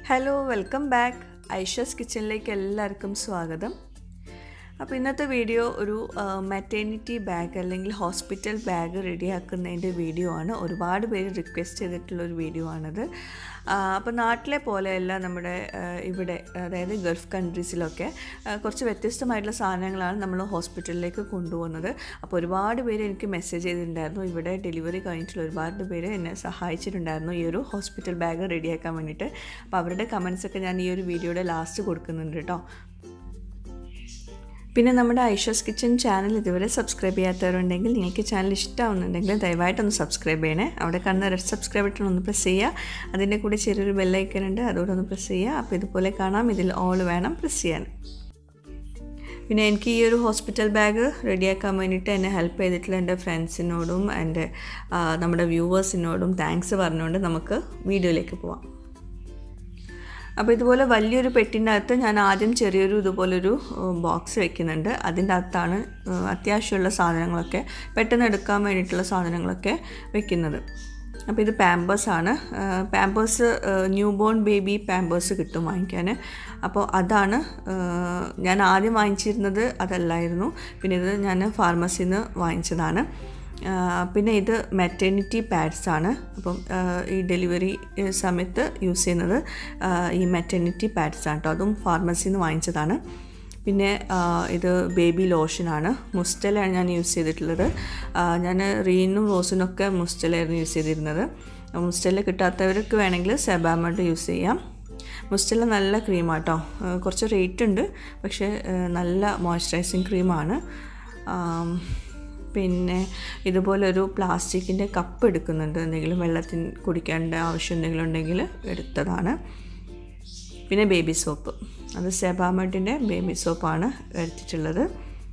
hello welcome back ഐഷസ് കിച്ചണിലേക്ക് എല്ലാവർക്കും സ്വാഗതം അപ്പോൾ ഇന്നത്തെ വീഡിയോ ഒരു മെറ്റേണിറ്റി ബാഗ് അല്ലെങ്കിൽ ഹോസ്പിറ്റൽ ബാഗ് റെഡിയാക്കുന്നതിൻ്റെ വീഡിയോ ആണ് ഒരുപാട് പേര് റിക്വസ്റ്റ് ചെയ്തിട്ടുള്ളൊരു വീഡിയോ ആണത് അപ്പോൾ നാട്ടിലെ പോലെയല്ല നമ്മുടെ ആ, ഇവിടെ അതായത് ഗൾഫ് കൺട്രീസിലൊക്കെ ആ, കുറച്ച് വ്യത്യസ്തമായിട്ടുള്ള സാധനങ്ങളാണ് നമ്മൾ ഹോസ്പിറ്റലിലേക്ക് കൊണ്ടുപോകുന്നത് അപ്പോൾ ഒരുപാട് പേര് എനിക്ക് മെസ്സേജ് ചെയ്തിട്ടുണ്ടായിരുന്നു ഇവിടെ ഡെലിവറി കഴിഞ്ഞിട്ടുള്ള ഒരുപാട് പേര് എന്നെ സഹായിച്ചിട്ടുണ്ടായിരുന്നു ഈ ഒരു ഹോസ്പിറ്റൽ ബാഗ് റെഡിയാക്കാൻ വേണ്ടിയിട്ട് അപ്പോൾ അവരുടെ കമൻസ് ഒക്കെ ഞാൻ ഈ ഒരു വീഡിയോയുടെ ലാസ്റ്റ് കൊടുക്കുന്നുണ്ട് കേട്ടോ പിന്നെ നമ്മുടെ ഐഷസ് കിച്ചൺ ചാനൽ ഇതുവരെ സബ്സ്ക്രൈബ് ചെയ്യാത്തവരുണ്ടെങ്കിൽ നിങ്ങൾക്ക് ചാനൽ ഇഷ്ടമാവുന്നുണ്ടെങ്കിൽ ദയവായിട്ടൊന്ന് സബ്സ്ക്രൈബ് ചെയ്യണേ അവിടെ കാണുന്ന റെഡ് സബ്സ്ക്രൈബ് ബട്ടൺ ഒന്ന് പ്രസ് ചെയ്യുക അതിൻ്റെ കൂടെ ചെറിയൊരു ബെല്ലൈക്കൻ ഉണ്ട് അതോടെ ഒന്ന് പ്രസ് ചെയ്യുക അപ്പോൾ ഇതുപോലെ കാണാം ഇതിൽ ഓൾ വേണം പ്രസ് ചെയ്യാൻ പിന്നെ എനിക്ക് ഈ ഒരു ഹോസ്പിറ്റൽ ബാഗ് റെഡിയാക്കാൻ വേണ്ടിയിട്ട് എന്നെ ഹെൽപ്പ് ചെയ്തിട്ടുള്ള എൻ്റെ ഫ്രണ്ട്സിനോടും എൻ്റെ ആ, നമ്മുടെ വ്യൂവേഴ്സിനോടും താങ്ക്സ് പറഞ്ഞുകൊണ്ട് നമുക്ക് വീഡിയോയിലേക്ക് പോവാം അപ്പോൾ ഇതുപോലെ വലിയൊരു പെട്ടിൻ്റെ അകത്ത് ഞാൻ ആദ്യം ചെറിയൊരു ഇതുപോലൊരു ബോക്സ് വെക്കുന്നുണ്ട് അതിൻ്റെ അകത്താണ് ഏഹ്, അത്യാവശ്യമുള്ള സാധനങ്ങളൊക്കെ പെട്ടെന്ന് എടുക്കാൻ വേണ്ടിയിട്ടുള്ള സാധനങ്ങളൊക്കെ വെക്കുന്നത് അപ്പോൾ ഇത് പാമ്പേഴ്സ് ആണ് Pampers newborn baby Pampers കിട്ടും വാങ്ങിക്കാൻ അപ്പോൾ അതാണ് ഏഹ്, ഞാൻ ആദ്യം വാങ്ങിച്ചിരുന്നത് അതല്ലായിരുന്നു പിന്നെ ഇത് ഞാൻ ഫാർമസിയിൽ നിന്ന് വാങ്ങിച്ചതാണ് ആ, പിന്നെ ഇത് മെറ്റേണിറ്റി പാഡ്സ് ആണ് അപ്പം ആ, ഈ ഡെലിവറി ഏ, സമയത്ത് യൂസ് ചെയ്യുന്നത് ആ, ഈ മെറ്റേണിറ്റി പാഡ്സ് ആണ് കേട്ടോ അതും ഫാർമസിയിൽ നിന്ന് വാങ്ങിച്ചതാണ് പിന്നെ ആ, ഇത് ബേബി ലോഷനാണ് മുസ്റ്റലാണ് ഞാൻ യൂസ് ചെയ്തിട്ടുള്ളത് ആ, ഞാൻ റീനും റോസിനും ഒക്കെ മുസ്റ്റലായിരുന്നു യൂസ് ചെയ്തിരുന്നത് മുസ്റ്റല കിട്ടാത്തവർക്ക് വേണമെങ്കിൽ സെബാമഡ് യൂസ് ചെയ്യാം മുസ്റ്റല നല്ല ക്രീമാട്ടോ കുറച്ച് റേറ്റ് ഉണ്ട് പക്ഷേ ആ, നല്ല മോയ്സ്ചറൈസിങ് ക്രീമാണ് ആം, പിന്നെ ഇതുപോലൊരു പ്ലാസ്റ്റിക്കിൻ്റെ കപ്പ് എടുക്കുന്നുണ്ട് എന്തെങ്കിലും വെള്ളത്തിന് കുടിക്കേണ്ട ആവശ്യം എന്തെങ്കിലും ഉണ്ടെങ്കിൽ എടുത്തതാണ് പിന്നെ ബേബി സോപ്പ് അത് സെബാമഡിൻ്റെ ബേബി സോപ്പാണ് എടുത്തിട്ടുള്ളത്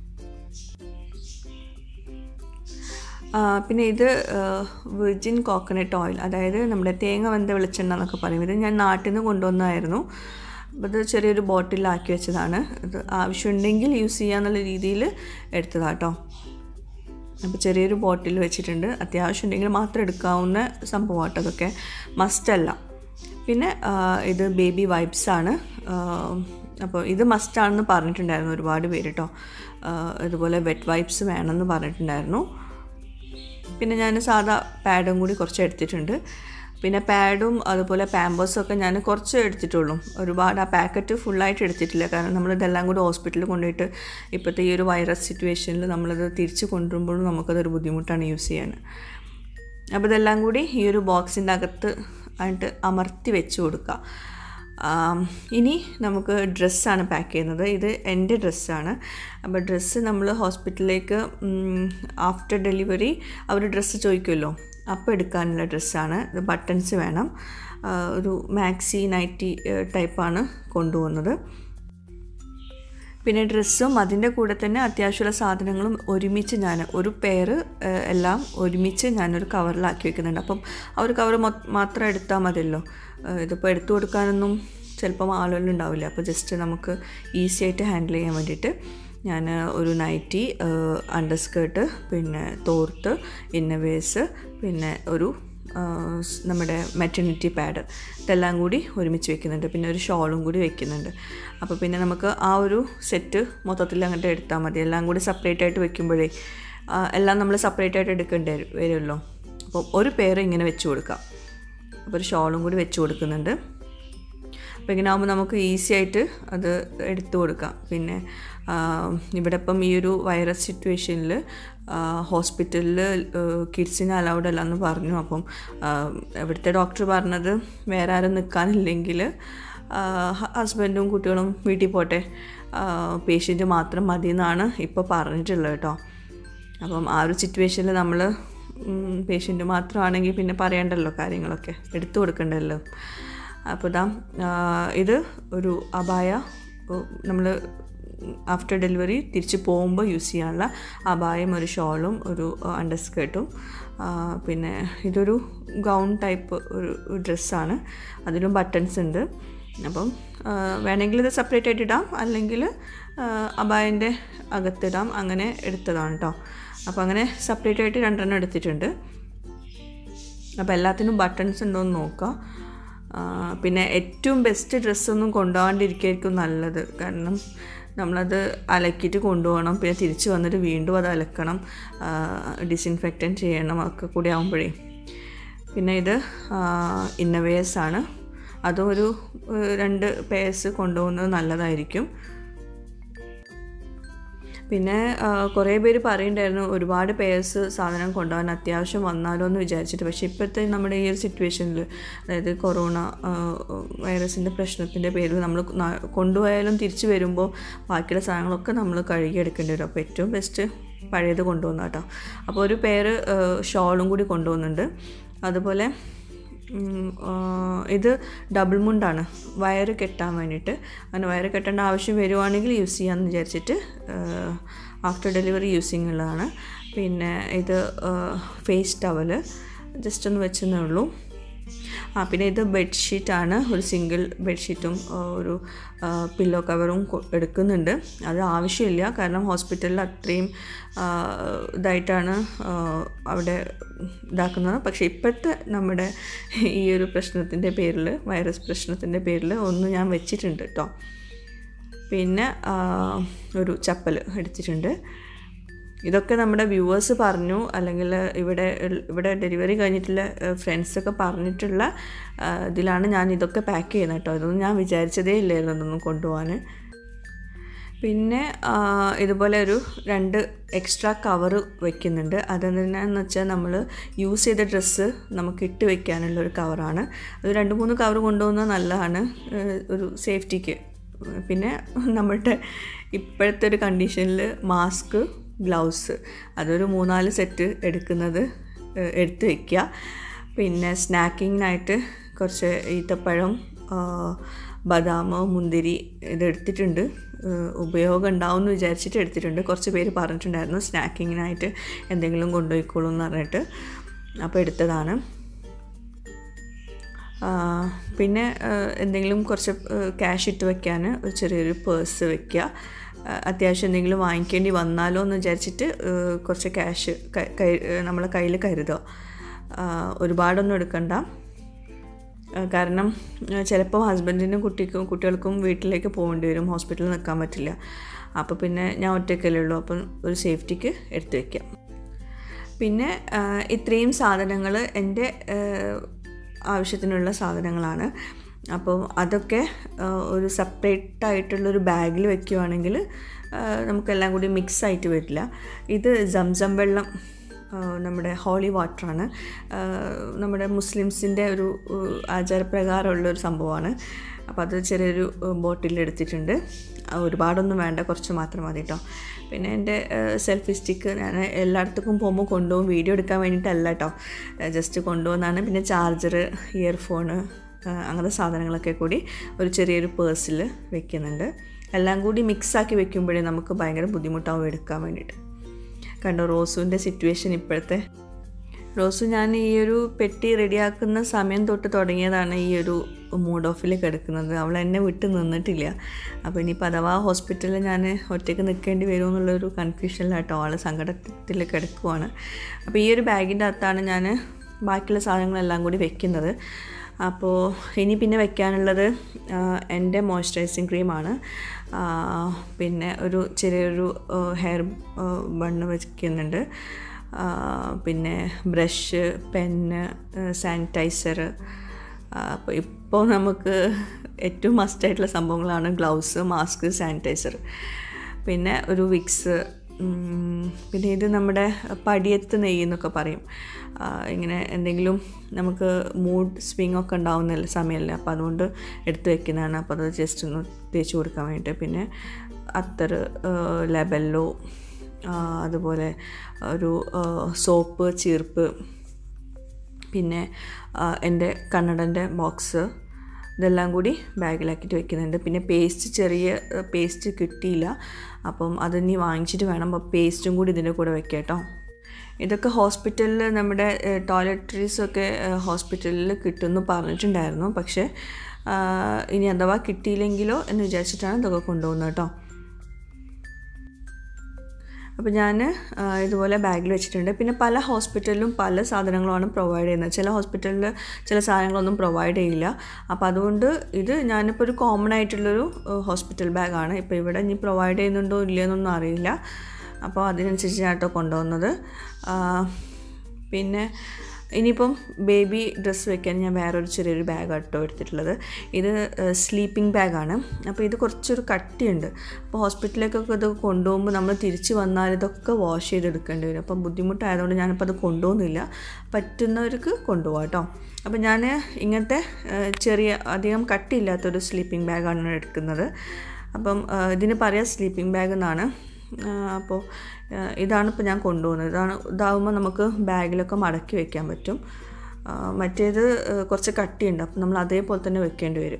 ആ, പിന്നെ ഇത് വിർജിൻ കോക്കനട്ട് ഓയിൽ അതായത് നമ്മുടെ തേങ്ങ വെന്ത വെളിച്ചെണ്ണ എന്നൊക്കെ പറയും ഇത് ഞാൻ നാട്ടിൽ നിന്ന് കൊണ്ടുവന്നതായിരുന്നു അപ്പോൾ ഇത് ചെറിയൊരു ബോട്ടിലാക്കി വെച്ചതാണ് ഇത് ആവശ്യമുണ്ടെങ്കിൽ യൂസ് ചെയ്യാന്നുള്ള രീതിയിൽ എടുത്തതാട്ടോ അപ്പോൾ ചെറിയൊരു ബോട്ടിൽ വെച്ചിട്ടുണ്ട് അത്യാവശ്യം ഉണ്ടെങ്കിൽ മാത്രം എടുക്കാവുന്ന സംഭവമാട്ടോ അതൊക്കെ മസ്റ്റല്ല പിന്നെ ആ, ഇത് ബേബി വൈബ്സ് ആണ് അപ്പോൾ ഇത് മസ്റ്റാണെന്ന് പറഞ്ഞിട്ടുണ്ടായിരുന്നു ഒരുപാട് പേര് കേട്ടോ ആ, ഇതുപോലെ വെറ്റ് വൈപ്സ് വേണമെന്ന് പറഞ്ഞിട്ടുണ്ടായിരുന്നു പിന്നെ ഞാൻ സാധാ പാഡും കൂടി കുറച്ച് എടുത്തിട്ടുണ്ട് പിന്നെ പാഡും അതുപോലെ പാമ്പേഴ്സും ഒക്കെ ഞാൻ കുറച്ച് എടുത്തിട്ടുള്ളൂ ഒരുപാട് ആ പാക്കറ്റ് ഫുള്ളായിട്ട് എടുത്തിട്ടില്ല കാരണം നമ്മളിതെല്ലാം കൂടി ഹോസ്പിറ്റലിൽ കൊണ്ടുപോയിട്ട് ഇപ്പോഴത്തെ ഈ ഒരു വൈറസ് സിറ്റുവേഷനിൽ നമ്മളത് തിരിച്ച് കൊണ്ടുവരുമ്പോഴും നമുക്കതൊരു ബുദ്ധിമുട്ടാണ് യൂസ് ചെയ്യാൻ അപ്പോൾ ഇതെല്ലാം കൂടി ഈ ഒരു ബോക്സിൻ്റെ അകത്ത് ആയിട്ട് അമർത്തി വെച്ച് കൊടുക്കുക ആം, ഇനി നമുക്ക് ഡ്രസ്സാണ് പാക്ക് ചെയ്യുന്നത് ഇത് എൻ്റെ ഡ്രസ്സാണ് അപ്പോൾ ഡ്രസ്സ് നമ്മൾ ഹോസ്പിറ്റലിലേക്ക് ആഫ്റ്റർ ഡെലിവറി അവർ ഡ്രസ്സ് ചോദിക്കുമല്ലോ അപ്പോൾ എടുക്കാനുള്ള ഡ്രസ്സാണ് ഇത് ബട്ടൺസ് വേണം ആ, ഒരു മാക്സി നൈറ്റി ടൈപ്പാണ് കൊണ്ടുപോകുന്നത് പിന്നെ ഡ്രസ്സും അതിൻ്റെ കൂടെ തന്നെ അത്യാവശ്യമുള്ള സാധനങ്ങളും ഒരുമിച്ച് ഞാൻ ഒരു പെയർ എല്ലാം ഒരുമിച്ച് ഞാനൊരു കവറിലാക്കി വെക്കുന്നുണ്ട് അപ്പം ആ ഒരു കവർ മാത്രം എടുത്താൽ മതിയല്ലോ ഏഹ് ഇതിപ്പോൾ എടുത്തു കൊടുക്കാനൊന്നും ചിലപ്പം ആളുകളുണ്ടാവില്ല അപ്പോൾ ജസ്റ്റ് നമുക്ക് ഈസി ആയിട്ട് ഹാൻഡിൽ ചെയ്യാൻ വേണ്ടിയിട്ട് ഞാൻ ഒരു നൈറ്റി അണ്ടർ സ്കേർട്ട് പിന്നെ തോർത്ത് ഇന്നവേഴ്സ് പിന്നെ ഒരു ആ, സ് നമ്മുടെ മെറ്റർണിറ്റി പാഡ് ഇതെല്ലാം കൂടി ഒരുമിച്ച് വെക്കുന്നുണ്ട് പിന്നെ ഒരു ഷോളും കൂടി വെക്കുന്നുണ്ട് അപ്പോൾ പിന്നെ നമുക്ക് ആ ഒരു സെറ്റ് മൊത്തത്തിൽ അങ്ങോട്ട് എടുത്താൽ മതി എല്ലാം കൂടി സെപ്പറേറ്റ് ആയിട്ട് വെക്കുമ്പോഴേ ആ, എല്ലാം നമ്മൾ സെപ്പറേറ്റ് ആയിട്ട് എടുക്കേണ്ടി വരും- വരുമല്ലോ അപ്പോൾ ഒരു പേര് ഇങ്ങനെ വെച്ച് കൊടുക്കാം അപ്പോൾ ഒരു ഷോളും കൂടി വെച്ച് കൊടുക്കുന്നുണ്ട് അപ്പോൾ ഇങ്ങനെ ആകുമ്പോൾ നമുക്ക് ഈസി ആയിട്ട് അത് എടുത്തു കൊടുക്കാം പിന്നെ ആ, ഇവിടെ ഇപ്പം ഈ ഒരു വൈറസ് സിറ്റുവേഷനിൽ ഹോസ്പിറ്റലിൽ കിഡ്സിന് അലൗഡ് അല്ല എന്ന് പറഞ്ഞു അപ്പം ആ, ഇവിടുത്തെ ഡോക്ടർ പറഞ്ഞത് വേറെ ആരും നിൽക്കാനില്ലെങ്കിൽ ഹസ്ബൻഡും കുട്ടികളും വീട്ടിൽ പോട്ടെ പേഷ്യൻ്റ് മാത്രം മതി എന്നാണ് ഇപ്പോൾ പറഞ്ഞിട്ടുള്ളത് കേട്ടോ അപ്പം ആ ഒരു സിറ്റുവേഷനിൽ നമ്മൾ പേഷ്യൻ്റ് മാത്രമാണെങ്കിൽ പിന്നെ പറയണ്ടല്ലോ കാര്യങ്ങളൊക്കെ എടുത്തു കൊടുക്കണ്ടല്ലോ അപ്പോൾ ഇതാ ആ, ഇത് ഒരു അപായ നമ്മൾ ആഫ്റ്റർ ഡെലിവറി തിരിച്ച് പോകുമ്പോൾ യൂസ് ചെയ്യാനുള്ള അപായം ഒരു ഷോളും ഒരു അണ്ടർ സ്കേർട്ടും പിന്നെ ഇതൊരു ഗൗൺ ടൈപ്പ് ഒരു ഡ്രസ്സാണ് അതിലും ബട്ടൺസ് ഉണ്ട് അപ്പം ആ, വേണമെങ്കിൽ ഇത് സെപ്പറേറ്റ് ആയിട്ട് ഇടാം അല്ലെങ്കിൽ അബായൻ്റെ അകത്തിടാം അങ്ങനെ എടുത്തതാണ് കേട്ടോ അപ്പോൾ അങ്ങനെ സെപ്പറേറ്റ് ആയിട്ട് രണ്ടെണ്ണം എടുത്തിട്ടുണ്ട് അപ്പോൾ എല്ലാത്തിനും ബട്ടൺസ് ഉണ്ടോ എന്ന് നോക്കുക ആ, പിന്നെ ഏറ്റവും ബെസ്റ്റ് ഡ്രസ്സൊന്നും കൊണ്ടുപോകാണ്ടിരിക്കുകയായിരിക്കും നല്ലത് കാരണം നമ്മളത് അലക്കിയിട്ട് കൊണ്ടുപോകണം പിന്നെ തിരിച്ച് വന്നിട്ട് വീണ്ടും അത് അലക്കണം ഡിസിൻഫെക്റ്റൻ ചെയ്യണം ഒക്കെ കൂടി ആകുമ്പോഴേ പിന്നെ ഇത് ഇന്നവേഴ്സ് ആണ് അതും ഒരു ഏഹ്, രണ്ട് പേഴ്സ് കൊണ്ടുപോകുന്നത് നല്ലതായിരിക്കും പിന്നെ ആ, കുറേ പേര് പറയുന്നുണ്ടായിരുന്നു ഒരുപാട് പേഴ്സ് സാധനം കൊണ്ടുപോകാൻ അത്യാവശ്യം വന്നാലോ എന്ന് വിചാരിച്ചിട്ട് പക്ഷേ ഇപ്പോഴത്തെ നമ്മുടെ ഈ ഒരു സിറ്റുവേഷനിൽ അതായത് കൊറോണ വൈറസിൻ്റെ പ്രശ്നത്തിൻ്റെ പേരിൽ നമ്മൾ ന- കൊണ്ടുപോയാലും തിരിച്ചു വരുമ്പോൾ ബാക്കിയുള്ള സാധനങ്ങളൊക്കെ നമ്മൾ കഴുകിയെടുക്കേണ്ടി വരും അപ്പോൾ ഏറ്റവും ബെസ്റ്റ് പഴയത് കൊണ്ടുപോകുന്ന കേട്ടോ അപ്പോൾ ഒരു പേര് ഷോളും കൂടി കൊണ്ടുപോകുന്നുണ്ട് അതുപോലെ ഉം, ആ, ഇത് ഡബിൾ മുണ്ടാണ് വയറ് കെട്ടാൻ വേണ്ടിയിട്ട് അങ്ങനെ വയറ് കെട്ടേണ്ട ആവശ്യം വരുവാണെങ്കിൽ യൂസ് ചെയ്യാമെന്ന് വിചാരിച്ചിട്ട് ആഫ്റ്റർ ഡെലിവറി യൂസിങ് ഉള്ളതാണ് പിന്നെ ഇത് ഫേസ് ടവല് ജസ്റ്റ് ഒന്ന് വെച്ചെന്നേ ഉള്ളൂ ആ പിന്നെ ഇത് ബെഡ്ഷീറ്റാണ് ഒരു സിംഗിൾ ബെഡ്ഷീറ്റും ആ, ഒരു പില്ലോ കവറും കൊ- എടുക്കുന്നുണ്ട് അത് ആവശ്യമില്ല കാരണം ഹോസ്പിറ്റലിൽ അത്രയും ആ, ഇതായിട്ടാണ് ആ, അവിടെ ഇതാക്കുന്നത് പക്ഷേ ഇപ്പോഴത്തെ നമ്മുടെ ഈ ഒരു പ്രശ്നത്തിൻ്റെ പേരിൽ വൈറസ് പ്രശ്നത്തിൻ്റെ പേരിൽ ഒന്ന് ഞാൻ വെച്ചിട്ടുണ്ട് കേട്ടോ പിന്നെ ആ, ഒരു ചപ്പൽ എടുത്തിട്ടുണ്ട് ഇതൊക്കെ നമ്മുടെ വ്യൂവേഴ്സ് പറഞ്ഞു അല്ലെങ്കിൽ ഇവിടെ ഇവിടെ ഡെലിവറി കഴിഞ്ഞിട്ടുള്ള ഫ്രണ്ട്സൊക്കെ പറഞ്ഞിട്ടുള്ള ആ, ഇതിലാണ് ഞാൻ ഇതൊക്കെ പാക്ക് ചെയ്യുന്നത് കേട്ടോ ഇതൊന്നും ഞാൻ വിചാരിച്ചതേ ഇല്ലായിരുന്നു ഇതൊന്നും കൊണ്ടുപോകാൻ പിന്നെ ആ, ഇതുപോലെ ഒരു രണ്ട് എക്സ്ട്രാ കവർ വെക്കുന്നുണ്ട് അതെന്തിനാന്ന് വെച്ചാൽ നമ്മൾ യൂസ് ചെയ്ത ഡ്രസ്സ് നമുക്ക് ഇട്ട് വെക്കാനുള്ള ഒരു കവറാണ് അത് രണ്ട് മൂന്ന് കവർ കൊണ്ടുപോകുന്നത് നല്ലതാണ് ഏഹ് ഒരു സേഫ്റ്റിക്ക് പിന്നെ നമ്മളുടെ ഇപ്പോഴത്തെ ഒരു കണ്ടീഷനിൽ മാസ്ക് ഗ്ലൗസ് അതൊരു മൂന്നാല് സെറ്റ് എടുക്കുന്നത് ഏഹ് എടുത്ത് വയ്ക്കുക പിന്നെ സ്നാക്കിങ്ങിനായിട്ട് കുറച്ച് ഈത്തപ്പഴം ആ, ബദാം മുന്തിരി ഇത് എടുത്തിട്ടുണ്ട് ഏഹ് ഉപയോഗം ഉണ്ടാവും എന്ന് വിചാരിച്ചിട്ട് എടുത്തിട്ടുണ്ട് കുറച്ച് പേര് പറഞ്ഞിട്ടുണ്ടായിരുന്നു സ്നാക്കിങ്ങിനായിട്ട് എന്തെങ്കിലും കൊണ്ടുപോയിക്കോളൂ എന്ന് പറഞ്ഞിട്ട് അപ്പോൾ എടുത്തതാണ് ആ, പിന്നെ ആ, എന്തെങ്കിലും കുറച്ച് ക്യാഷ് ഇട്ട് വെക്കാൻ ഒരു ചെറിയൊരു പേഴ്സ് വെക്കുക ആ, അത്യാവശ്യം എന്തെങ്കിലും വാങ്ങിക്കേണ്ടി വന്നാലോ എന്ന് വിചാരിച്ചിട്ട് ആ, കുറച്ച് ക്യാഷ് നമ്മളെ കയ്യിൽ കരുതുക ആ, ഒരുപാടൊന്നും എടുക്കണ്ട ആ, കാരണം ചിലപ്പോൾ ഹസ്ബൻഡിനും കുട്ടിക്കും കുട്ടികൾക്കും വീട്ടിലേക്ക് പോകേണ്ടി വരും ഹോസ്പിറ്റലിൽ നിൽക്കാൻ പറ്റില്ല അപ്പോൾ പിന്നെ ഞാൻ ഒറ്റയ്ക്കല്ലേ ഉള്ളൂ അപ്പം ഒരു സേഫ്റ്റിക്ക് എടുത്തു വയ്ക്കാം പിന്നെ ആ, ഇത്രയും സാധനങ്ങൾ എൻ്റെ ആ, ആവശ്യത്തിനുള്ള സാധനങ്ങളാണ് അപ്പോൾ അതൊക്കെ ആ, ഒരു സെപ്പറേറ്റ് ആയിട്ടുള്ളൊരു ബാഗിൽ വെക്കുകയാണെങ്കിൽ ആ, നമുക്കെല്ലാം കൂടി മിക്സ് ആയിട്ട് വരില്ല ഇത് സംസം വെള്ളം ആ, നമ്മുടെ ഹോളി വാട്ടറാണ് ആ, നമ്മുടെ മുസ്ലിംസിൻ്റെ ഒരു ഉ, ആചാരപ്രകാരമുള്ള ഒരു സംഭവമാണ് അപ്പോൾ അത് ചെറിയൊരു ബോട്ടിൽ എടുത്തിട്ടുണ്ട് ആ, ഒരുപാടൊന്നും വേണ്ട കുറച്ച് മാത്രം മതി കേട്ടോ പിന്നെ എൻ്റെ സെൽഫി സ്റ്റിക്ക് ഞാൻ എല്ലായിടത്തേക്കും പോകുമ്പോൾ കൊണ്ടുപോകും വീഡിയോ എടുക്കാൻ വേണ്ടിയിട്ടല്ല കേട്ടോ ജസ്റ്റ് കൊണ്ടുപോകുന്നതാണ് പിന്നെ ചാർജർ ഇയർഫോണ് അങ്ങനത്തെ സാധനങ്ങളൊക്കെ കൂടി ഒരു ചെറിയൊരു പേഴ്സിൽ വെക്കുന്നുണ്ട് എല്ലാം കൂടി മിക്സാക്കി വെക്കുമ്പോഴേ നമുക്ക് ഭയങ്കര ബുദ്ധിമുട്ടാവും എടുക്കാൻ വേണ്ടിയിട്ട് കണ്ടോ റോസുവിൻ്റെ സിറ്റുവേഷൻ ഇപ്പോഴത്തെ റോസു ഞാൻ ഈ ഒരു പെട്ടി റെഡിയാക്കുന്ന സമയം തൊട്ട് തുടങ്ങിയതാണ് ഈ ഒരു മൂഡ് ഓഫിൽ കിടക്കുന്നത് അവൾ എന്നെ വിട്ട് നിന്നിട്ടില്ല അപ്പോൾ ഇനിയിപ്പോൾ അഥവാ ഹോസ്പിറ്റലിൽ ഞാൻ ഒറ്റയ്ക്ക് നിൽക്കേണ്ടി വരുമോ എന്നുള്ളൊരു കൺഫ്യൂഷനിലാട്ടോ ആൾ സങ്കടത്തിൽ കിടക്കുവാണ് അപ്പോൾ ഈ ഒരു ബാഗിൻ്റെ അകത്താണ് ഞാൻ ബാക്കിയുള്ള സാധനങ്ങളെല്ലാം കൂടി വെക്കുന്നത് അപ്പോൾ ഇനി പിന്നെ വെക്കാനുള്ളത് ആ, എൻ്റെ മോയ്സ്ചറൈസിങ് ക്രീമാണ് ആ, പിന്നെ ഒരു ചെറിയൊരു ഹെയർ ബണ്ണ് വെക്കുന്നുണ്ട് ആ, പിന്നെ ബ്രഷ് പെന്ന് സാനിറ്റൈസർ അപ്പോൾ ഇപ്പോൾ നമുക്ക് ഏറ്റവും മസ്റ്റായിട്ടുള്ള സംഭവങ്ങളാണ് ഗ്ലൗസ് മാസ്ക് സാനിറ്റൈസർ പിന്നെ ഒരു വിക്സ് ഉം, പിന്നെ ഇത് നമ്മുടെ പടിയത്ത് നെയ്യ് എന്നൊക്കെ പറയും ആ, ഇങ്ങനെ എന്തെങ്കിലും നമുക്ക് മൂഡ് സ്വിങ് ഒക്കെ ഉണ്ടാവുന്ന സമയമല്ലേ അപ്പോൾ അതുകൊണ്ട് എടുത്ത് വെക്കുന്നതാണ് അപ്പോൾ അത് ജസ്റ്റ് ഒന്ന് തേച്ച് കൊടുക്കാൻ വേണ്ടിയിട്ട് പിന്നെ അത്തർ ലെബല്ലോ അതുപോലെ ഒരു സോപ്പ് ചീർപ്പ് പിന്നെ ആ, എൻ്റെ കണ്ണടൻ്റെ ബോക്സ് ഇതെല്ലാം കൂടി ബാഗിലാക്കിയിട്ട് വെക്കുന്നുണ്ട് പിന്നെ പേസ്റ്റ് ചെറിയ പേസ്റ്റ് കിട്ടിയില്ല അപ്പം അതിനി വാങ്ങിച്ചിട്ട് വേണം അപ്പോൾ പേസ്റ്റും കൂടി ഇതിൻ്റെ കൂടെ വെക്കാം കേട്ടോ ഇതൊക്കെ ഹോസ്പിറ്റലിൽ നമ്മുടെ ടോയ്ലറ്ററീസൊക്കെ ഹോസ്പിറ്റലിൽ കിട്ടുമെന്ന് പറഞ്ഞിട്ടുണ്ടായിരുന്നു പക്ഷേ ആ, ഇനി അഥവാ കിട്ടിയില്ലെങ്കിലോ എന്ന് വിചാരിച്ചിട്ടാണ് ഇതൊക്കെ കൊണ്ടുപോകുന്നത് കേട്ടോ അപ്പോൾ ഞാൻ ഇതുപോലെ ബാഗിൽ വെച്ചിട്ടുണ്ട് പിന്നെ പല ഹോസ്പിറ്റലിലും പല സാധനങ്ങളുമാണ് പ്രൊവൈഡ് ചെയ്യുന്നത് ചില ഹോസ്പിറ്റലിൽ ചില സാധനങ്ങളൊന്നും പ്രൊവൈഡ് ചെയ്യില്ല അപ്പോൾ അതുകൊണ്ട് ഇത് ഞാനിപ്പോൾ ഒരു കോമൺ ആയിട്ടുള്ളൊരു ഹോസ്പിറ്റൽ ബാഗാണ് ഇപ്പോൾ ഇവിടെ ഇനി പ്രൊവൈഡ് ചെയ്യുന്നുണ്ടോ ഇല്ലയെന്നൊന്നും അറിയില്ല അപ്പോൾ അതിനനുസരിച്ച് ഞാൻ കേട്ടോ കൊണ്ടുവന്നത് പിന്നെ ഇനിയിപ്പം ബേബി ഡ്രസ്സ് വെക്കാൻ ഞാൻ വേറൊരു ചെറിയൊരു ബാഗ് കേട്ടോ എടുത്തിട്ടുള്ളത് ഇത് സ്ലീപ്പിംഗ് ബാഗാണ് അപ്പോൾ ഇത് കുറച്ചൊരു കട്ടിയുണ്ട് അപ്പോൾ ഹോസ്പിറ്റലിലേക്കൊക്കെ ഇത് കൊണ്ടുപോകുമ്പോൾ നമ്മൾ തിരിച്ച് വന്നാൽ ഇതൊക്കെ വാഷ് ചെയ്തെടുക്കേണ്ടി വരും അപ്പം ബുദ്ധിമുട്ടായതുകൊണ്ട് ഞാനിപ്പോൾ അത് കൊണ്ടുപോകുന്നില്ല പറ്റുന്നവർക്ക് കൊണ്ടുപോകാം കേട്ടോ അപ്പോൾ ഞാൻ ഇങ്ങനത്തെ ചെറിയ അധികം കട്ടിയില്ലാത്തൊരു സ്ലീപ്പിംഗ് ബാഗാണ് എടുക്കുന്നത് അപ്പം ഇതിന് പറയാം സ്ലീപ്പിംഗ് ബാഗ് എന്നാണ് അപ്പോൾ ഇതാണ് ഇപ്പോൾ ഞാൻ കൊണ്ടുപോകുന്നത് ഇതാണ് ഇതാകുമ്പോൾ നമുക്ക് ബാഗിലൊക്കെ മടക്കി വെക്കാൻ പറ്റും മറ്റേത് കുറച്ച് കട്ടിയുണ്ട് അപ്പം നമ്മൾ അതേപോലെ തന്നെ വെക്കേണ്ടി വരും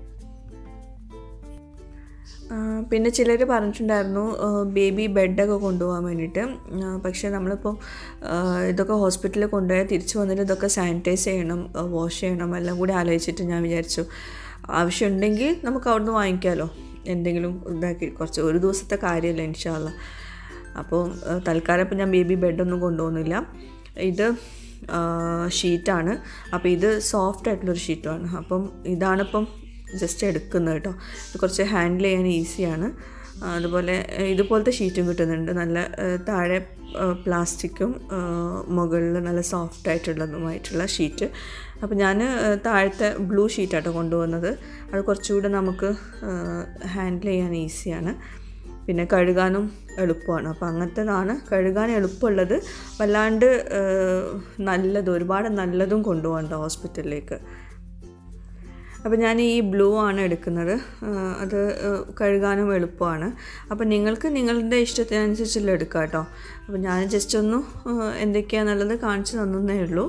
പിന്നെ ചിലർ പറഞ്ഞിട്ടുണ്ടായിരുന്നു ബേബി ബെഡൊക്കെ കൊണ്ടുപോകാൻ വേണ്ടിയിട്ട് പക്ഷേ നമ്മളിപ്പോൾ ഇതൊക്കെ ഹോസ്പിറ്റലിൽ കൊണ്ടുപോയാൽ തിരിച്ച് വന്നിട്ട് ഇതൊക്കെ സാനിറ്റൈസ് ചെയ്യണം വാഷ് ചെയ്യണം എല്ലാം കൂടി ആലോചിച്ചിട്ട് ഞാൻ വിചാരിച്ചു ആവശ്യമുണ്ടെങ്കിൽ നമുക്ക് അവിടുന്ന് വാങ്ങിക്കാമല്ലോ എന്തെങ്കിലും ഇതാക്കി കുറച്ച് ഒരു ദിവസത്തെ കാര്യമല്ല ഇൻഷാല്ല അപ്പോൾ തൽക്കാലം ഇപ്പം ഞാൻ ബേബി ബെഡൊന്നും കൊണ്ടുപോകുന്നില്ല ഇത് ഷീറ്റാണ് അപ്പോൾ ഇത് സോഫ്റ്റ് ആയിട്ടുള്ളൊരു ഷീറ്റുമാണ് അപ്പം ഇതാണിപ്പം ജസ്റ്റ് എടുക്കുന്നത് കേട്ടോ ഇത് കുറച്ച് ഹാൻഡിൽ ചെയ്യാൻ ഈസിയാണ് അതുപോലെ ഇതുപോലത്തെ ഷീറ്റും കിട്ടുന്നുണ്ട് നല്ല താഴെ പ്ലാസ്റ്റിക്കും മുകളിൽ നല്ല സോഫ്റ്റ് ആയിട്ടുള്ളതുമായിട്ടുള്ള ഷീറ്റ് അപ്പോൾ ഞാൻ താഴത്തെ ബ്ലൂ ഷീറ്റാട്ടോ കൊണ്ടുവന്നത് അത് കുറച്ചുകൂടെ നമുക്ക് ഹാൻഡിൽ ചെയ്യാൻ ഈസിയാണ് പിന്നെ കഴുകാനും എളുപ്പമാണ് അപ്പോൾ അങ്ങനത്തേതാണ് കഴുകാൻ എളുപ്പമുള്ളത് വല്ലാണ്ട് നല്ലത് ഒരുപാട് നല്ലതും കൊണ്ടുപോകണ്ട ഹോസ്പിറ്റലിലേക്ക് അപ്പോൾ ഞാൻ ഈ ബ്ലൂ ആണ് എടുക്കുന്നത് അത് കഴുകാനും എളുപ്പമാണ് അപ്പോൾ നിങ്ങൾക്ക് നിങ്ങളുടെ ഇഷ്ടത്തിനനുസരിച്ചുള്ള എടുക്കാം കേട്ടോ അപ്പോൾ ഞാൻ ജസ്റ്റ് ഒന്ന് എന്തൊക്കെയാണെന്നുള്ളത് കാണിച്ചു തന്നേ ഉള്ളൂ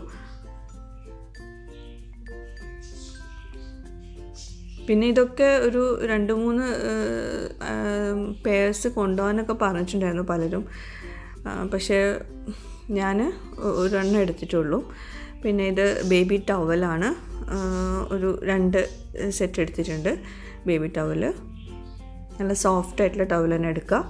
പിന്നെ ഇതൊക്കെ ഒരു രണ്ട് മൂന്ന് പേഴ്സ് കൊണ്ടുപോകാനൊക്കെ പറഞ്ഞിട്ടുണ്ടായിരുന്നു പലരും പക്ഷേ ഞാൻ ഒരെണ്ണം എടുത്തിട്ടുള്ളൂ പിന്നെ ഇത് ബേബി ടവലാണ് ഒരു രണ്ട് സെറ്റ് എടുത്തിട്ടുണ്ട് ബേബി ടവൽ നല്ല സോഫ്റ്റ് ആയിട്ടുള്ള ടവൽ തന്നെ എടുക്കുക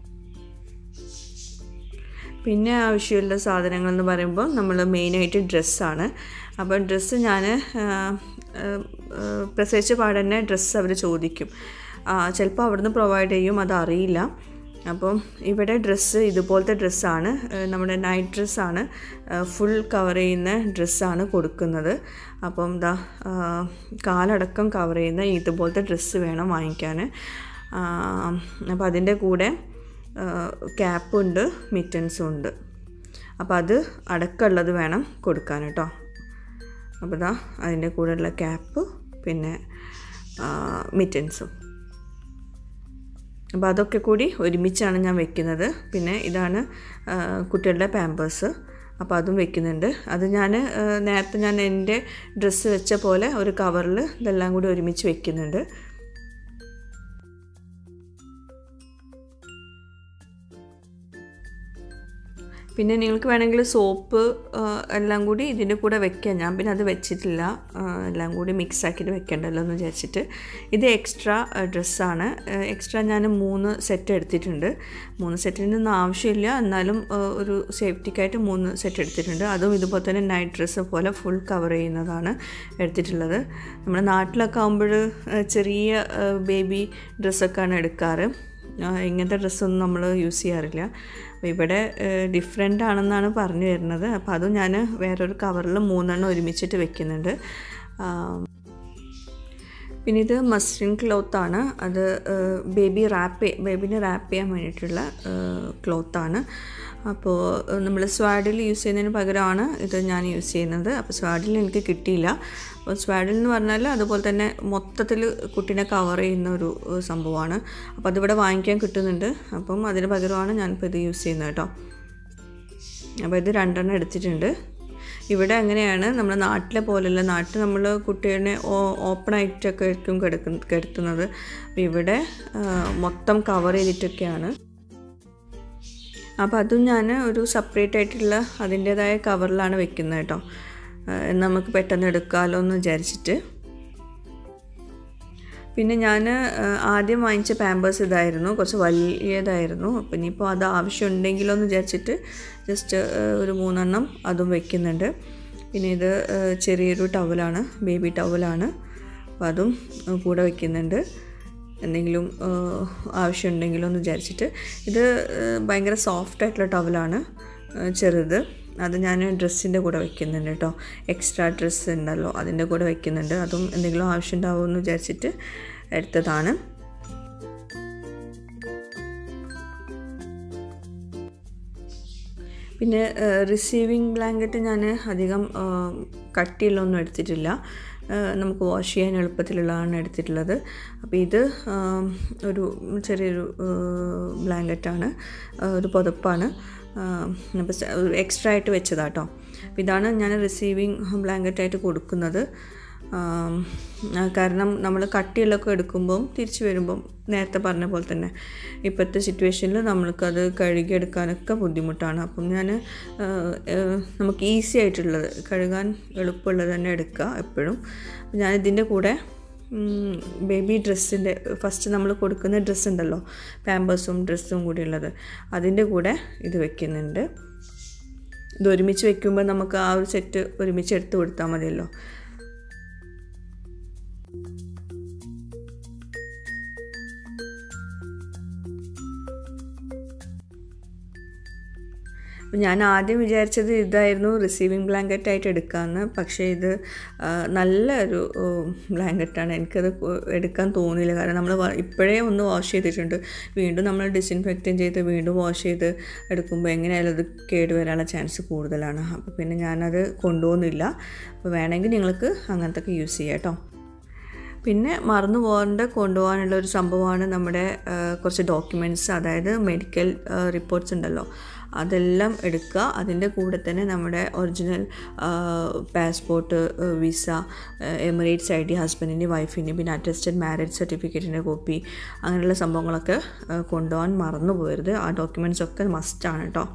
പിന്നെ ആവശ്യമുള്ള സാധനങ്ങൾ എന്ന് പറയുമ്പോൾ നമ്മൾ മെയിനായിട്ട് ഡ്രസ്സാണ് അപ്പം ഡ്രസ്സ് ഞാൻ പ്രസവിച്ച പാടന്നെ ഡ്രസ്സ് അവർ ചോദിക്കും ചിലപ്പോൾ അവിടുന്ന് പ്രൊവൈഡ് ചെയ്യും അതറിയില്ല അപ്പം ഇവിടെ ഡ്രസ്സ് ഇതുപോലത്തെ ഡ്രസ്സാണ് നമ്മുടെ നൈറ്റ് ഡ്രസ്സാണ് ഫുൾ കവർ ചെയ്യുന്ന ഡ്രസ്സാണ് കൊടുക്കുന്നത് അപ്പം എന്താ കാലടക്കം കവർ ചെയ്യുന്ന ഇതുപോലത്തെ ഡ്രസ്സ് വേണം വാങ്ങിക്കാൻ അപ്പോൾ അതിൻ്റെ കൂടെ ക്യാപ്പുണ്ട് മിറ്റൻസും ഉണ്ട് അപ്പോൾ അത് അടക്കമുള്ളത് വേണം കൊടുക്കാൻ കേട്ടോ അപ്പോൾ ഇതാ അതിൻ്റെ കൂടെയുള്ള ക്യാപ്പ് പിന്നെ മിറ്റൻസും അപ്പോൾ അതൊക്കെ കൂടി ഒരുമിച്ചാണ് ഞാൻ വെക്കുന്നത് പിന്നെ ഇതാണ് കുട്ടികളുടെ പാമ്പേഴ്സ് അപ്പോൾ അതും വെക്കുന്നുണ്ട് അത് ഞാൻ നേരത്തെ ഞാൻ എൻ്റെ ഡ്രസ്സ് വെച്ച പോലെ ഒരു കവറിൽ ഇതെല്ലാം കൂടി ഒരുമിച്ച് വെക്കുന്നുണ്ട് പിന്നെ നിങ്ങൾക്ക് വേണമെങ്കിൽ സോപ്പ് എല്ലാം കൂടി ഇതിൻ്റെ കൂടെ വെക്കാം ഞാൻ പിന്നെ അത് വെച്ചിട്ടില്ല എല്ലാം കൂടി മിക്സ് ആക്കിയിട്ട് വെക്കേണ്ടല്ലോ എന്ന് വിചാരിച്ചിട്ട് ഇത് എക്സ്ട്രാ ഡ്രസ്സാണ് എക്സ്ട്രാ ഞാൻ മൂന്ന് സെറ്റ് എടുത്തിട്ടുണ്ട് മൂന്ന് സെറ്റിൻ്റെ ഒന്നും ആവശ്യമില്ല എന്നാലും ഒരു സേഫ്റ്റിക്കായിട്ട് മൂന്ന് സെറ്റ് എടുത്തിട്ടുണ്ട് അതും ഇതുപോലെ തന്നെ നൈറ്റ് ഡ്രസ്സ് പോലെ ഫുൾ കവർ ചെയ്യുന്നതാണ് എടുത്തിട്ടുള്ളത് നമ്മുടെ നാട്ടിലൊക്കെ ആകുമ്പോൾ ചെറിയ ബേബി ഡ്രസ്സൊക്കെയാണ് എടുക്കാറ് ഇങ്ങനത്തെ ഡ്രസ്സൊന്നും നമ്മൾ യൂസ് ചെയ്യാറില്ല അപ്പോൾ ഇവിടെ ഡിഫറെൻ്റ് ആണെന്നാണ് പറഞ്ഞു വരുന്നത് അപ്പോൾ അതും ഞാൻ വേറൊരു കവറിൽ മൂന്നെണ്ണം ഒരുമിച്ചിട്ട് വെക്കുന്നുണ്ട് പിന്നെ ഇത് മസ്ലിൻ ക്ലോത്താണ് അത് ബേബി റാപ്പ് ബേബിനെ റാപ്പ് ചെയ്യാൻ വേണ്ടിയിട്ടുള്ള ക്ലോത്താണ് അപ്പോൾ നമ്മൾ സ്വാഡിൽ യൂസ് ചെയ്യുന്നതിന് പകരമാണ് ഇത് ഞാൻ യൂസ് ചെയ്യുന്നത് അപ്പോൾ സ്വാഡിൽ എനിക്ക് കിട്ടിയില്ല അപ്പോൾ സ്വാഡിൽ എന്ന് പറഞ്ഞാൽ അതുപോലെ തന്നെ മൊത്തത്തിൽ കുട്ടീനെ കവർ ചെയ്യുന്ന ഒരു സംഭവമാണ് അപ്പോൾ അതിവിടെ വാങ്ങിക്കാൻ കിട്ടുന്നുണ്ട് അപ്പം അതിന് പകരമാണ് ഞാനിപ്പോൾ ഇത് യൂസ് ചെയ്യുന്നത് കേട്ടോ അപ്പോൾ ഇത് രണ്ടെണ്ണം എടുത്തിട്ടുണ്ട് ഇവിടെ അങ്ങനെയാണ് നമ്മുടെ നാട്ടിലെ പോലെയല്ല നാട്ടിൽ നമ്മൾ കുട്ടികളെ ഓപ്പൺ ആയിട്ടൊക്കെ ആയിരിക്കും കിടക്കുന്ന കിടത്തുന്നത് അപ്പോൾ ഇവിടെ മൊത്തം കവർ ചെയ്തിട്ടൊക്കെയാണ് അപ്പോൾ അതും ഞാൻ ഒരു സെപ്പറേറ്റ് ആയിട്ടുള്ള അതിൻ്റേതായ കവറിലാണ് വെക്കുന്നത് കേട്ടോ നമുക്ക് പെട്ടെന്ന് എടുക്കാമല്ലോ എന്ന് വിചാരിച്ചിട്ട് പിന്നെ ഞാൻ ആദ്യം വാങ്ങിച്ച പാമ്പേഴ്സ് ഇതായിരുന്നു കുറച്ച് വലിയതായിരുന്നു അപ്പം ഇനിയിപ്പോൾ അത് ആവശ്യമുണ്ടെങ്കിലോ എന്ന് വിചാരിച്ചിട്ട് ജസ്റ്റ് ഒരു മൂന്നെണ്ണം അതും വെക്കുന്നുണ്ട് പിന്നെ ഇത് ചെറിയൊരു ടവലാണ് ബേബി ടവലാണ് അപ്പോൾ അതും കൂടെ വെക്കുന്നുണ്ട് എന്തെങ്കിലും ആവശ്യമുണ്ടെങ്കിലോ എന്ന് വിചാരിച്ചിട്ട് ഇത് ഭയങ്കര സോഫ്റ്റ് ആയിട്ടുള്ള ടവലാണ് ചെറുത് അത് ഞാൻ ഡ്രസ്സിൻ്റെ കൂടെ വെക്കുന്നുണ്ട് കേട്ടോ എക്സ്ട്രാ ഡ്രസ്സ് ഉണ്ടല്ലോ അതിൻ്റെ കൂടെ വെക്കുന്നുണ്ട് അതും എന്തെങ്കിലും ആവശ്യം ഉണ്ടാവുമെന്ന് വിചാരിച്ചിട്ട് എടുത്തതാണ് പിന്നെ റിസീവിങ് ബ്ലാങ്കറ്റ് ഞാൻ അധികം കട്ടിയുള്ളൊന്നും എടുത്തിട്ടില്ല നമുക്ക് വാഷ് ചെയ്യാൻ എളുപ്പത്തിലുള്ളതാണ് എടുത്തിട്ടുള്ളത് അപ്പോൾ ഇത് ഒരു ചെറിയൊരു ബ്ലാങ്കറ്റാണ് ഒരു പുതപ്പാണ് അപ്പോൾ എക്സ്ട്രാ ആയിട്ട് വെച്ചതാട്ടോ അപ്പോൾ ഇതാണ് ഞാൻ റിസീവിങ് ബ്ലാങ്കറ്റായിട്ട് കൊടുക്കുന്നത് കാരണം നമ്മൾ കട്ടിയുള്ളൊക്കെ എടുക്കുമ്പം തിരിച്ചു വരുമ്പം നേരത്തെ പറഞ്ഞ പോലെ തന്നെ ഇപ്പോഴത്തെ സിറ്റുവേഷനിൽ നമ്മൾക്കത് കഴുകിയെടുക്കാനൊക്കെ ബുദ്ധിമുട്ടാണ് അപ്പം ഞാൻ നമുക്ക് ഈസി ആയിട്ടുള്ളത് കഴുകാൻ എളുപ്പമുള്ളത് തന്നെ എടുക്കുക എപ്പോഴും ഞാൻ ഇതിൻ്റെ കൂടെ ബേബി ഡ്രസ്സിൻ്റെ ഫസ്റ്റ് നമ്മൾ കൊടുക്കുന്ന ഡ്രസ്സ് ഉണ്ടല്ലോ പാമ്പേഴ്സും ഡ്രസ്സും കൂടി ഉള്ളത് അതിൻ്റെ കൂടെ ഇത് വെക്കുന്നുണ്ട് ഇത് ഒരുമിച്ച് വെക്കുമ്പോൾ നമുക്ക് ആ ഒരു സെറ്റ് ഒരുമിച്ച് എടുത്ത് കൊടുത്താൽ മതിയല്ലോ ഞാൻ ആദ്യം വിചാരിച്ചത് ഇതായിരുന്നു റിസീവിങ് ബ്ലാങ്കറ്റ് ആയിട്ട് എടുക്കാമെന്ന് പക്ഷേ ഇത് നല്ലൊരു ബ്ലാങ്കറ്റാണ് എനിക്കത് എടുക്കാൻ തോന്നിയില്ല കാരണം നമ്മൾ ഇപ്പോഴേ ഒന്ന് വാഷ് ചെയ്തിട്ടുണ്ട് വീണ്ടും നമ്മൾ ഡിസിൻഫെക്റ്റും ചെയ്ത് വീണ്ടും വാഷ് ചെയ്ത് എടുക്കുമ്പോൾ എങ്ങനെയായാലും അത് കേടുവരാനുള്ള ചാൻസ് കൂടുതലാണ് അപ്പോൾ പിന്നെ ഞാനത് കൊണ്ടുപോകുന്നില്ല അപ്പോൾ വേണമെങ്കിൽ നിങ്ങൾക്ക് അങ്ങനത്തെ ഒക്കെ യൂസ് ചെയ്യാം കേട്ടോ പിന്നെ മറന്നു പോകാണ്ട് കൊണ്ടുപോകാനുള്ള ഒരു സംഭവമാണ് നമ്മുടെ കുറച്ച് ഡോക്യുമെൻറ്റ്സ് അതായത് മെഡിക്കൽ റിപ്പോർട്ട്സ് ഉണ്ടല്ലോ അതെല്ലാം എടുക്കുക അതിൻ്റെ കൂടെ തന്നെ നമ്മുടെ original passport visa Emirates I D ഹസ്ബൻഡിൻ്റെ വൈഫിൻ്റെ പിന്നെ അറ്റസ്റ്റഡ് മാരേജ് സർട്ടിഫിക്കറ്റിൻ്റെ കോപ്പി അങ്ങനെയുള്ള സംഭവങ്ങളൊക്കെ കൊണ്ടുപോകാൻ മറന്നു പോകരുത് ആ ഡോക്യുമെൻറ്റ്സ് ഒക്കെ മസ്റ്റാണ് കേട്ടോ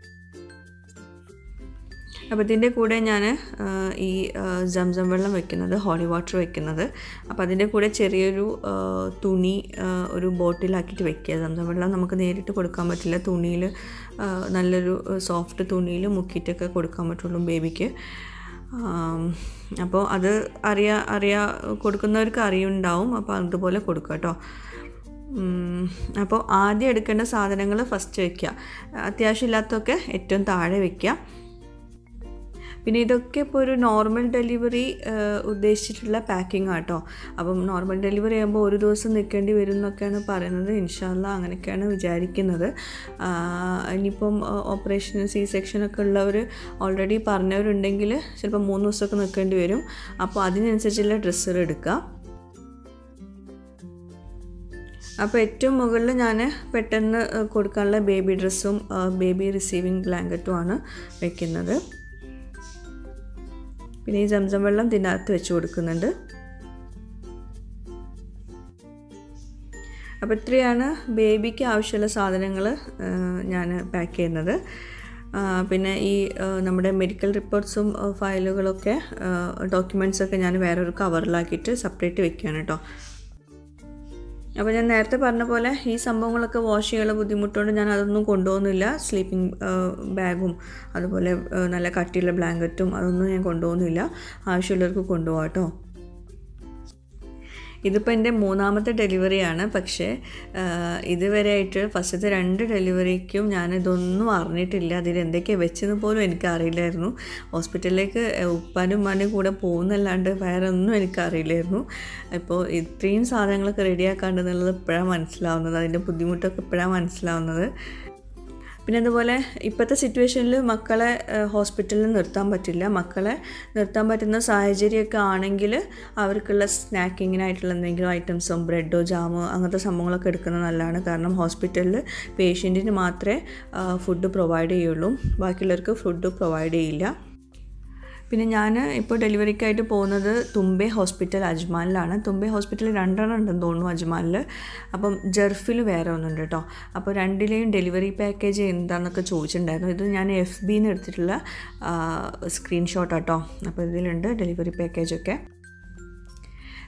അപ്പോൾ ഇതിൻ്റെ കൂടെ ഞാൻ ഈ സംസം വെള്ളം വെക്കുന്നത് ഹോളി വാട്ടർ വെക്കുന്നത് അപ്പോൾ അതിൻ്റെ കൂടെ ചെറിയൊരു തുണി ഒരു ബോട്ടിലാക്കിയിട്ട് വെക്കുക സംസം വെള്ളം നമുക്ക് നേരിട്ട് കൊടുക്കാൻ പറ്റില്ല തുണിയിൽ നല്ലൊരു സോഫ്റ്റ് തുണിയിൽ മുക്കിയിട്ടൊക്കെ കൊടുക്കാൻ പറ്റുള്ളൂ ബേബിക്ക് അപ്പോൾ അത് അറിയാ അറിയാ കൊടുക്കുന്നവർക്ക് അറിയുണ്ടാവും അപ്പോൾ അതുപോലെ കൊടുക്കുക കേട്ടോ അപ്പോൾ ആദ്യം എടുക്കേണ്ട സാധനങ്ങൾ ഫസ്റ്റ് വയ്ക്കുക അത്യാവശ്യമില്ലാത്തതൊക്കെ ഏറ്റവും താഴെ വയ്ക്കുക പിന്നെ ഇതൊക്കെ ഇപ്പോൾ ഒരു നോർമൽ ഡെലിവറി ഉദ്ദേശിച്ചിട്ടുള്ള പാക്കിംഗ് ആട്ടോ അപ്പം നോർമൽ ഡെലിവറി ആകുമ്പോൾ ഒരു ദിവസം നിൽക്കേണ്ടി വരും എന്നൊക്കെയാണ് പറയുന്നത് ഇൻഷാല്ല അങ്ങനെയൊക്കെയാണ് വിചാരിക്കുന്നത് ഇനിയിപ്പം ഓപ്പറേഷൻ സി സെക്ഷനൊക്കെ ഉള്ളവർ ഓൾറെഡി പറഞ്ഞവരുണ്ടെങ്കിൽ ചിലപ്പോൾ മൂന്ന് ദിവസമൊക്കെ നിൽക്കേണ്ടി വരും അപ്പോൾ അതിനനുസരിച്ചുള്ള ഡ്രസ്സുകൾ എടുക്കുക അപ്പോൾ ഏറ്റവും മുകളിൽ ഞാൻ പെട്ടെന്ന് കൊടുക്കാനുള്ള ബേബി ഡ്രസ്സും ബേബി റിസീവിങ് ബ്ലാങ്കറ്റുമാണ് വെക്കുന്നത് പിന്നെ ഈ സംസം വെള്ളം ഇതിനകത്ത് വെച്ച് കൊടുക്കുന്നുണ്ട് അപ്പോൾ ഇത്രയാണ് ബേബിക്ക് ആവശ്യമുള്ള സാധനങ്ങൾ ഞാൻ പാക്ക് ചെയ്യുന്നത് പിന്നെ ഈ നമ്മുടെ മെഡിക്കൽ റിപ്പോർട്ട്സും ഫയലുകളൊക്കെ ഡോക്യുമെൻറ്റ്സൊക്കെ ഞാൻ വേറൊരു കവറിലാക്കിയിട്ട് സെപ്പറേറ്റ് വെക്കുകയാണ് കേട്ടോ അപ്പോൾ ഞാൻ നേരത്തെ പറഞ്ഞ പോലെ ഈ സംഭവങ്ങളൊക്കെ വാഷ് ചെയ്യാനുള്ള ബുദ്ധിമുട്ടുകൊണ്ട് ഞാൻ അതൊന്നും കൊണ്ടുപോകുന്നില്ല സ്ലീപ്പിംഗ് ബാഗും അതുപോലെ നല്ല കട്ടിയുള്ള ബ്ലാങ്കറ്റും അതൊന്നും ഞാൻ കൊണ്ടുപോകുന്നില്ല ആവശ്യമുള്ളവർക്ക് കൊണ്ടുപോകാം കേട്ടോ ഇതിപ്പോൾ എൻ്റെ മൂന്നാമത്തെ ഡെലിവറിയാണ് പക്ഷേ ഇതുവരെയായിട്ട് ഫസ്റ്റത്തെ രണ്ട് ഡെലിവറിക്കും ഞാനിതൊന്നും അറിഞ്ഞിട്ടില്ല അതിൽ എന്തൊക്കെയാണ് വെച്ചെന്ന് പോലും എനിക്ക് അറിയില്ലായിരുന്നു ഹോസ്പിറ്റലിലേക്ക് ഉപ്പാനും ഉമ്മാനും കൂടെ പോകുന്നല്ലാണ്ട് വേറെ ഒന്നും എനിക്കറിയില്ലായിരുന്നു ഇപ്പോൾ ഇത്രയും സാധനങ്ങളൊക്കെ റെഡിയാക്കാണ്ടെന്നുള്ളത് ഇപ്പോഴാണ് മനസ്സിലാവുന്നത് അതിൻ്റെ ബുദ്ധിമുട്ടൊക്കെ ഇപ്പോഴാണ് മനസ്സിലാവുന്നത് പിന്നെ അതുപോലെ ഇപ്പോഴത്തെ സിറ്റുവേഷനിൽ മക്കളെ ഹോസ്പിറ്റലിൽ നിർത്താൻ പറ്റില്ല മക്കളെ നിർത്താൻ പറ്റുന്ന സാഹചര്യമൊക്കെ ആണെങ്കിൽ അവർക്കുള്ള സ്നാക്കിങ്ങിനായിട്ടുള്ള എന്തെങ്കിലും ഐറ്റംസും ബ്രെഡോ ജാമോ അങ്ങനത്തെ സംഭവങ്ങളൊക്കെ എടുക്കുന്നത് നല്ലതാണ് കാരണം ഹോസ്പിറ്റലിൽ പേഷ്യൻറ്റിന് മാത്രമേ ഫുഡ് പ്രൊവൈഡ് ചെയ്യുള്ളൂ ബാക്കിയുള്ളവർക്ക് ഫുഡ് പ്രൊവൈഡ് ചെയ്യില്ല പിന്നെ ഞാൻ ഇപ്പോൾ ഡെലിവറിക്കായിട്ട് പോകുന്നത് തുമ്പെ ഹോസ്പിറ്റൽ അജ്മാലിലാണ് തുമ്പെ ഹോസ്പിറ്റൽ രണ്ടെണ്ണം ഉണ്ടെന്ന് തോന്നുന്നു അജ്മാലിൽ അപ്പം ജെർഫിൽ വേറെ ഒന്നുണ്ട് കേട്ടോ അപ്പോൾ രണ്ടിലെയും ഡെലിവറി പാക്കേജ് എന്താണെന്നൊക്കെ ചോദിച്ചിട്ടുണ്ടായിരുന്നു ഇത് ഞാൻ എഫ് ബിന്ന് എടുത്തിട്ടുള്ള സ്ക്രീൻഷോട്ട് കേട്ടോ അപ്പോൾ ഇതിലുണ്ട് ഡെലിവറി പാക്കേജൊക്കെ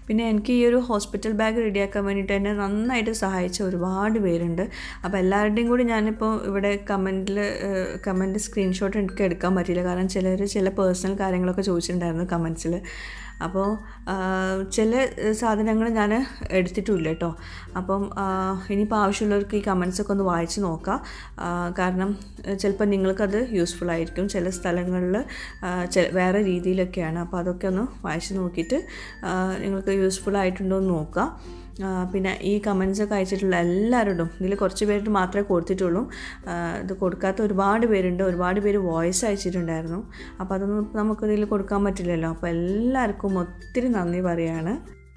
പിന്നെ എനിക്ക് ഈ ഒരു ഹോസ്പിറ്റൽ ബാഗ് റെഡിയാക്കാൻ വേണ്ടിയിട്ട് എന്നെ നന്നായിട്ട് സഹായിച്ച ഒരുപാട് പേരുണ്ട് അപ്പോൾ എല്ലാവരുടെയും കൂടി ഞാനിപ്പോൾ ഇവിടെ കമൻറ്റിൽ കമൻറ്റ് സ്ക്രീൻഷോട്ട് എനിക്ക് എടുക്കാൻ പറ്റിയില്ല കാരണം ചിലർ ചില പേഴ്സണൽ കാര്യങ്ങളൊക്കെ ചോദിച്ചിട്ടുണ്ടായിരുന്നു കമൻസിൽ അപ്പോൾ ചില സാധനങ്ങൾ ഞാൻ എടുത്തിട്ടുമില്ല കേട്ടോ അപ്പം ഇനിയിപ്പോൾ ആവശ്യമുള്ളവർക്ക് ഈ കമൻസൊക്കെ ഒന്ന് വായിച്ച് നോക്കാം കാരണം ചിലപ്പോൾ നിങ്ങൾക്കത് യൂസ്ഫുൾ ആയിരിക്കും ചില സ്ഥലങ്ങളിൽ വേറെ രീതിയിലൊക്കെയാണ് അപ്പോൾ അതൊക്കെ ഒന്ന് വായിച്ച് നോക്കിയിട്ട് നിങ്ങൾക്ക് യൂസ്ഫുൾ ആയിട്ടുണ്ടോ എന്ന് നോക്കുക പിന്നെ ഈ കമൻസ് ഒക്കെ അയച്ചിട്ടുള്ള എല്ലാവരോടും ഇതിൽ കുറച്ച് പേരുടെ മാത്രമേ കൊടുത്തിട്ടുള്ളൂ ഇത് കൊടുക്കാത്ത ഒരുപാട് പേരുണ്ട് ഒരുപാട് പേര് വോയിസ് അയച്ചിട്ടുണ്ടായിരുന്നു അപ്പോൾ അതൊന്നും നമുക്കിതിൽ കൊടുക്കാൻ പറ്റില്ലല്ലോ അപ്പോൾ എല്ലാവർക്കും ഒത്തിരി നന്ദി പറയാണ്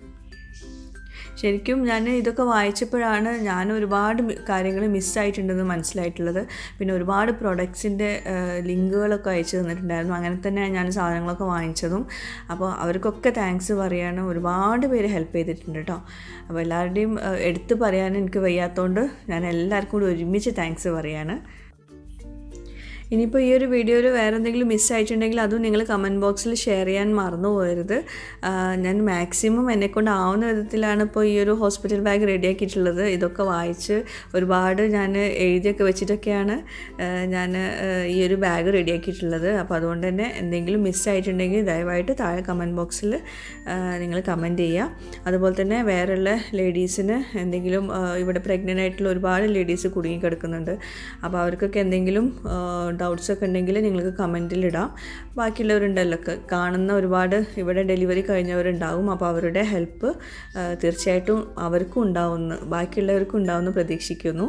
ശരിക്കും ഞാൻ ഇതൊക്കെ വായിച്ചപ്പോഴാണ് ഞാൻ ഒരുപാട് കാര്യങ്ങൾ മിസ്സായിട്ടുണ്ടെന്ന് മനസ്സിലായിട്ടുള്ളത് പിന്നെ ഒരുപാട് പ്രൊഡക്ട്സിൻ്റെ ലിങ്കുകളൊക്കെ അയച്ചു തന്നിട്ടുണ്ടായിരുന്നു അങ്ങനെ തന്നെ ഞാൻ സാധനങ്ങളൊക്കെ വാങ്ങിച്ചതും അപ്പോൾ അവർക്കൊക്കെ താങ്ക്സ് പറയാണ് ഒരുപാട് പേര് ഹെൽപ്പ് ചെയ്തിട്ടുണ്ട് കേട്ടോ അപ്പോൾ എല്ലാവരുടെയും എടുത്ത് പറയാൻ എനിക്ക് വയ്യാത്തതുകൊണ്ട് ഞാൻ എല്ലാവർക്കും കൂടി ഒരുമിച്ച് താങ്ക്സ് പറയാണ് ഇനിയിപ്പോൾ ഈ ഒരു വീഡിയോയിൽ വേറെ എന്തെങ്കിലും മിസ്സായിട്ടുണ്ടെങ്കിൽ അതും നിങ്ങൾ കമൻറ്റ് ബോക്സിൽ ഷെയർ ചെയ്യാൻ മറന്നു പോകരുത് ഞാൻ മാക്സിമം എന്നെക്കൊണ്ട് ആവുന്ന വിധത്തിലാണ് ഇപ്പോൾ ഈ ഒരു ഹോസ്പിറ്റൽ ബാഗ് റെഡിയാക്കിയിട്ടുള്ളത് ഇതൊക്കെ വായിച്ച് ഒരുപാട് ഞാൻ എഴുതിയൊക്കെ വെച്ചിട്ടൊക്കെയാണ് ഞാൻ ഈ ഒരു ബാഗ് റെഡിയാക്കിയിട്ടുള്ളത് അപ്പോൾ അതുകൊണ്ട് തന്നെ എന്തെങ്കിലും മിസ്സായിട്ടുണ്ടെങ്കിൽ ദയവായിട്ട് താഴെ കമൻറ്റ് ബോക്സിൽ നിങ്ങൾ കമൻറ്റ് ചെയ്യുക അതുപോലെ തന്നെ വേറെയുള്ള ലേഡീസിന് എന്തെങ്കിലും ഇവിടെ പ്രഗ്നൻ്റ് ആയിട്ടുള്ള ഒരുപാട് ലേഡീസ് കുടുങ്ങി കിടക്കുന്നുണ്ട് അപ്പോൾ അവർക്കൊക്കെ എന്തെങ്കിലും ഡൗട്ട്സ് ഒക്കെ ഉണ്ടെങ്കിൽ നിങ്ങൾക്ക് കമൻറ്റിൽ ഇടാം ബാക്കിയുള്ളവരുണ്ടല്ലോ കാണുന്ന ഒരുപാട് ഇവിടെ ഡെലിവറി കഴിഞ്ഞവരുണ്ടാവും അപ്പോൾ അവരുടെ ഹെൽപ്പ് തീർച്ചയായിട്ടും അവർക്കും ഉണ്ടാവുമെന്ന് ബാക്കിയുള്ളവർക്കും ഉണ്ടാവുമെന്ന് പ്രതീക്ഷിക്കുന്നു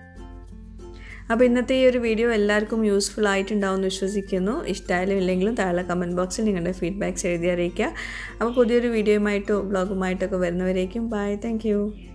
അപ്പോൾ ഇന്നത്തെ ഈ ഒരു വീഡിയോ എല്ലാവർക്കും യൂസ്ഫുൾ ആയിട്ടുണ്ടാവുമെന്ന് വിശ്വസിക്കുന്നു ഇഷ്ടമായാലും ഇല്ലെങ്കിലും താഴെ കമൻറ്റ് ബോക്സിൽ നിങ്ങളുടെ ഫീഡ്ബാക്ക്സ് എഴുതി അറിയിക്കുക അപ്പോൾ പുതിയൊരു വീഡിയോയുമായിട്ടോ ബ്ലോഗുമായിട്ടൊക്കെ വരുന്നവരേക്കും ബൈ താങ്ക്